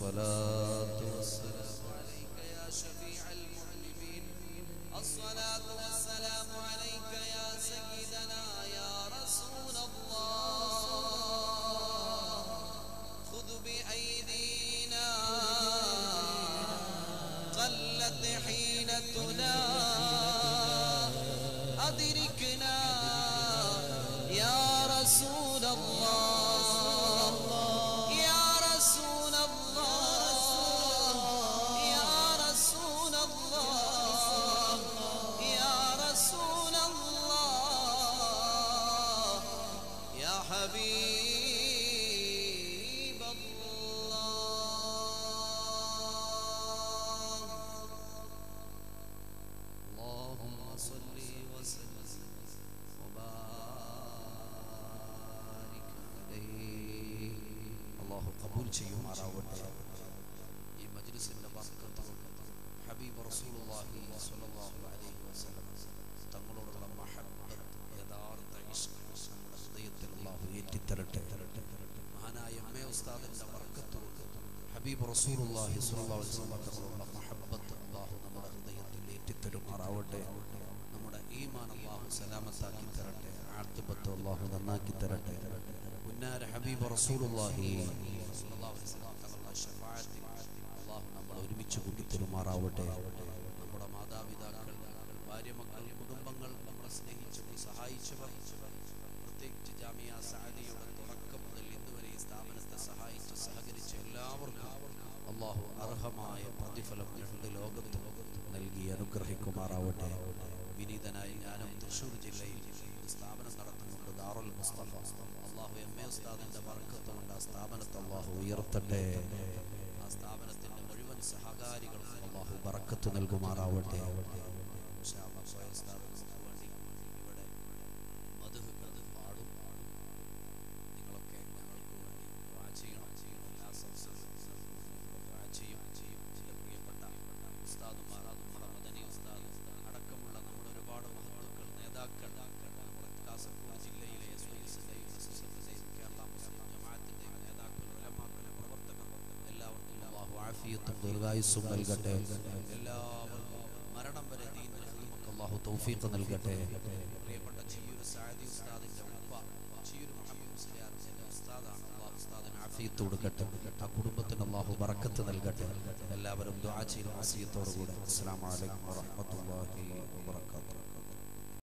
الصلاة والسلام عليك يا شفيع المذنبين الصلاة والسلام عليك يا سيدنا يا رسول الله خذ بأيدينا قلت حيلتنا أدركنا يا رسول الله يا رسول الله يا رسول الله يا رسول الله يا حبيب الله اللهم صل وسلم وبارك عليه അള്ളാഹു കബൂൽ ചെയ്യുമാറാവട്ടെ ഈ മജ്ലിസിന്റെ ബർക്കത്ത് ഹബീബ് റസൂലുള്ളാഹി സ്വല്ലല്ലാഹു അലൈഹി വസല്ലം തങ്ങളോടുള്ള മഹബ്ബത്ത് യഥാർത്ഥ ഇഷ്ക് നമ്മുടെ ഹൃദയത്തിൽ അള്ളാഹു ഏറ്റിത്തരട്ടെ മഹാനായ എം എ ഉസ്താദിന്റെ ബർക്കത്തുകൊണ്ട് ഹബീബ് റസൂലുള്ളാഹി സ്വല്ലല്ലാഹു അലൈഹി വസല്ലം തങ്ങളോടുള്ള മഹബ്ബത്ത് അള്ളാഹു നമ്മുടെ ഹൃദയത്തിൽ ഏറ്റിത്തരുമാറാവട്ടെ നമ്മുടെ ഈമാൻ അള്ളാഹു സലാമത്താക്കി തരട്ടെ ആർത്തിബത്ത് അള്ളാഹു നന്നാക്കി തരട്ടെ ഉന്നാര ഹബീബ് റസൂലുള്ളാഹി സ്വല്ലല്ലാഹു അലൈഹി വസല്ലം തങ്ങളുടെ ശഫാഅത്തിൽ അള്ളാഹു നമ്മൾ ഒരുമിച്ച് കൂട്ടിത്തരുമാറാവട്ടെ നമ്മുടെ മാതാപിതാക്കൾ ഭാര്യമക്കൾ കുടുംബങ്ങൾ നമ്മളെ സ്നേഹിച്ചവർ സഹായിച്ചവർ പ്രത്യേകിച്ച് ജാമിയ സാദിയുടെ തുടക്കം മുതൽ ഇന്ന് വരെ ഈ സ്ഥാപനത്തെ സഹായിച്ച് സഹകരിച്ച എല്ലാവർക്കും അള്ളാഹു അർഹമായ പ്രതിഫലം രണ്ട് ലോകത്ത് നൽകി അനുഗ്രഹിക്കുമാറാവട്ടെ വിനീതനായ ഞാനും തൃശ്ശൂർ ജില്ലയിൽ ഒരു സ്ഥാപനം നടത്തുന്നുണ്ട് ദാറുൽ മുസ്തഫ അള്ളാഹു എം എ ഉസ്താദിന്റെ വർക്കത്ത് കൊണ്ട് ആ സ്ഥാപനത്തെ അള്ളാഹു ഉയർത്തട്ടെ ആ സ്ഥാപനത്തിന്റെ മുഴുവൻ സഹകാരികളും അള്ളാഹു ബറക്കത്ത് നൽകുമാറാവട്ടെ ഇൻഷാ അല്ലാഹ് സ്വയം സ്ഥാപനങ്ങൾക്ക് വേണ്ടി ഇവിടെ മധുഹുകൾ പാടും നിങ്ങളൊക്കെ ഞങ്ങൾക്ക് വേണ്ടി ദുആ ചെയ്യണം ചെയ്യണം എല്ലാ സദസ്സുകളും ദുആ ചെയ്യും ചെയ്യും എൻ്റെ പ്രിയപ്പെട്ട ഉസ്താദുമാർ നമ്മുടെ മദനി ഉസ്താദ് അടക്കമുള്ള നമ്മുടെ ഒരുപാട് മഹത്തുക്കൾ നേതാക്കൾ നമ്മുടെ കാസർഗോഡ് ജില്ലയിലെ എസ് വൈ എസിൻ്റെയും എസ് എസ് എഫിൻ്റെയും കേരള മുസ്ലിം ജമാഅത്തിൻ്റെയും നേതാക്കൾ ഉലമാക്കൾ പ്രവർത്തകർ എല്ലാവർക്കും അള്ളാഹു ആഫിയത്തും ദീർഘായുസ്സും നൽകട്ടെ എല്ലാവർക്കും മരണം വരെ ദീൻ നമുക്ക് അള്ളാഹു തൗഫീഖ് നൽകട്ടെ പ്രിയപ്പെട്ട ചിയൂർ സാദി ഉസ്താദിന്റെ ഉപ്പ ചിയൂർ മുഹമ്മദ് മുസ്ലിയാർ എന്റെ ഉസ്താദാണ് അള്ളാഹു ഉസ്താദിന് ആഫിയത്ത് കൊടുക്കട്ടെ ആ കുടുംബത്തിന് അള്ളാഹു ബറക്കത്ത് നൽകട്ടെ എല്ലാവരും ദുആ ചെയ്യും ആസിയത്തോടുകൂടെ അസ്സലാമു അലൈക്കും വറഹ്മത്തുള്ളാഹി വബറകാതുഹു